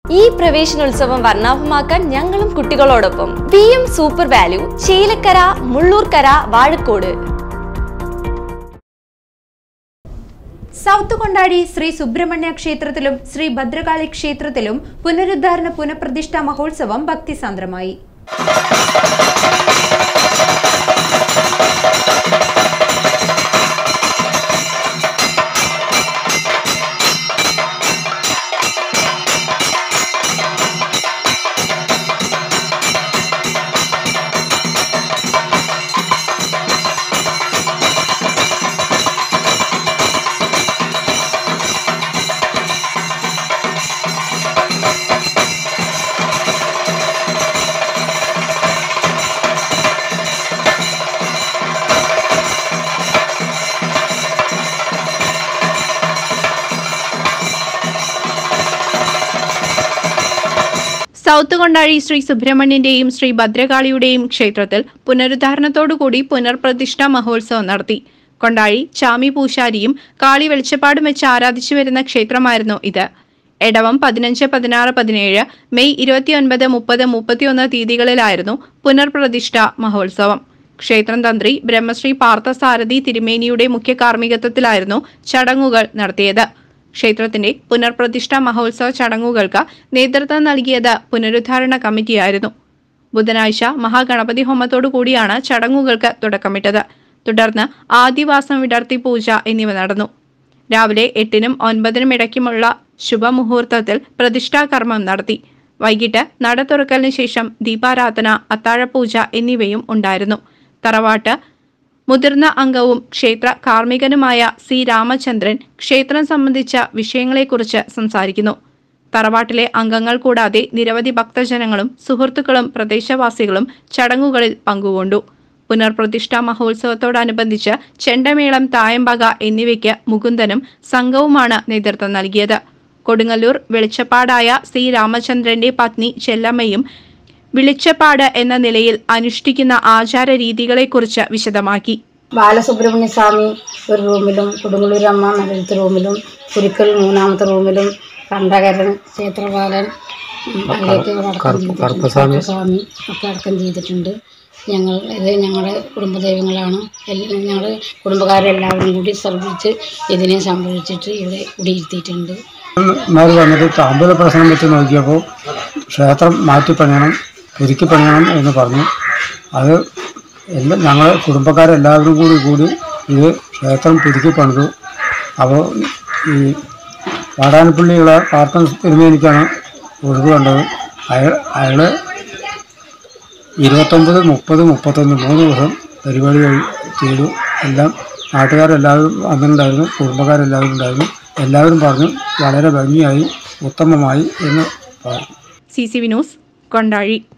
ഈ പ്രവേശനോത്സവം വർണ്ണാഭമാക്കാൻ ഞങ്ങളും കുട്ടികളോടൊപ്പം V M super value Chelakkara Mullurkara Vazhakode south Kondazhi Sree Subrahmanya ക്ഷേത്രത്തിലും ശ്രീ ഭദ്രകാളി ക്ഷേത്രത്തിലും പുനരുദ്ധാരണ പുനഃപ്രതിഷ്ഠാ മഹോത്സവം ഭക്തിസാന്ദ്രമായി സൗത്ത് കൊണ്ടാഴി ശ്രീ സുബ്രഹ്മണ്യന്റെയും ശ്രീ ഭദ്രകാളിയുടെയും ക്ഷേത്രത്തിൽ പുനരുദ്ധാരണത്തോടുകൂടി പുനർപ്രതിഷ്ഠാ മഹോത്സവം നടത്തി കൊണ്ടാഴി ചാമി പൂശാരിയും കാളി വെളിച്ചപ്പാടും വെച്ച് ആരാധിച്ചു വരുന്ന ക്ഷേത്രമായിരുന്നു ഇത് എടവം പതിനഞ്ച് പതിനാറ് പതിനേഴ് മെയ് ഇരുപത്തിയൊൻപത് മുപ്പത് മുപ്പത്തിയൊന്ന് തീയതികളിലായിരുന്നു പുനർപ്രതിഷ്ഠ മഹോത്സവം ക്ഷേത്രം തന്ത്രി ബ്രഹ്മശ്രീ പാർത്ഥസാരഥി തിരുമേനിയുടെ മുഖ്യ കാർമ്മികത്വത്തിലായിരുന്നു ചടങ്ങുകൾ നടത്തിയത് ക്ഷേത്രത്തിന്റെ പുനർപ്രതിഷ്ഠാ മഹോത്സവ ചടങ്ങുകൾക്ക് നേതൃത്വം നൽകിയത് പുനരുദ്ധാരണ കമ്മിറ്റിയായിരുന്നു ബുധനാഴ്ച മഹാഗണപതി ഹോമത്തോടു കൂടിയാണ് ചടങ്ങുകൾക്ക് തുടക്കമിട്ടത് തുടർന്ന് ആദിവാസം വിടർത്തി പൂജ എന്നിവ നടന്നു രാവിലെ എട്ടിനും ഒൻപതിനും ഇടയ്ക്കുമുള്ള ശുഭമുഹൂർത്തത്തിൽ പ്രതിഷ്ഠാകർമ്മം നടത്തി വൈകിട്ട് നട തുറക്കലിന് ശേഷം ദീപാരാധന അത്താഴപൂജ എന്നിവയും ഉണ്ടായിരുന്നു തറവാട്ട് മുതിർന്ന അംഗവും ക്ഷേത്ര കാർമ്മികനുമായ സി രാമചന്ദ്രൻ ക്ഷേത്രം സംബന്ധിച്ച വിഷയങ്ങളെക്കുറിച്ച് സംസാരിക്കുന്നു തറവാട്ടിലെ അംഗങ്ങൾ കൂടാതെ നിരവധി ഭക്തജനങ്ങളും സുഹൃത്തുക്കളും പ്രദേശവാസികളും ചടങ്ങുകളിൽ പങ്കുകൊണ്ടു പുനർപ്രതിഷ്ഠാ മഹോത്സവത്തോടനുബന്ധിച്ച് ചെണ്ടമേളം തായമ്പക എന്നിവയ്ക്ക് മുകുന്ദനും സംഘവുമാണ് നേതൃത്വം നൽകിയത് കൊടുങ്ങല്ലൂർ വെളിച്ചപ്പാടായ സി രാമചന്ദ്രന്റെ പത്നി ചെല്ലമ്മയും വിളിച്ചപ്പാട് എന്ന നിലയിൽ അനുഷ്ഠിക്കുന്ന ആചാര രീതികളെക്കുറിച്ച് വിശദമാക്കി ബാലസുബ്രഹ്മണ്യ സ്വാമി ഒരു റൂമിലും കൊടുങ്ങല്ലൂർ അമ്മ നഗരത്തെ റൂമിലും കുരുക്കൽ മൂന്നാമത്തെ റൂമിലും കണ്ടകരൻ ക്ഷേത്രപാലൻ ഉം, അതിലേക്ക് അടക്കം ചെയ്തിട്ടുണ്ട് കറുപ്പസ്വാമി ഒക്കെ അടക്കം ചെയ്തിട്ടുണ്ട് ഞങ്ങൾ ഇത് ഞങ്ങളുടെ കുടുംബദൈവങ്ങളാണ് എല്ലാം ഞങ്ങളുടെ കുടുംബക്കാരെല്ലാവരും കൂടി ശ്രദ്ധിച്ച് ഇതിനെ സംഭവിച്ചിട്ട് ഇവിടെ കുടിയിരുത്തിയിട്ടുണ്ട് ഇമാർ വന്നിട്ട് അമ്പല പ്രശ്നം വെച്ച് നോക്കിയപ്പോൾ ക്ഷേത്രം മാറ്റി പണിയണം പുതുക്കി പണിയണം എന്ന് പറഞ്ഞു അത് എല്ലാം ഞങ്ങൾ കുടുംബക്കാരെല്ലാവരും കൂടി കൂടി ഇത് ക്ഷേത്രം പുതുക്കി പണിതു അപ്പോൾ ഈ വാടാനപ്പള്ളിയുള്ള പാർത്തൻ തിരുമേനിക്കാണ് ഒഴിവ് കണ്ടത് അയാൾ അയാൾ ഇരുപത്തൊമ്പത് മുപ്പത് മുപ്പത്തൊന്ന് മൂന്ന് ദിവസം പരിപാടി കഴി ചെയ്തു എല്ലാം നാട്ടുകാരെല്ലാവരും അന്നുണ്ടായിരുന്നു കുടുംബക്കാരെല്ലാവരും ഉണ്ടായിരുന്നു എല്ലാവരും പറഞ്ഞു വളരെ ഭംഗിയായി ഉത്തമമായി എന്ന് പറഞ്ഞു C C V news Kondazhy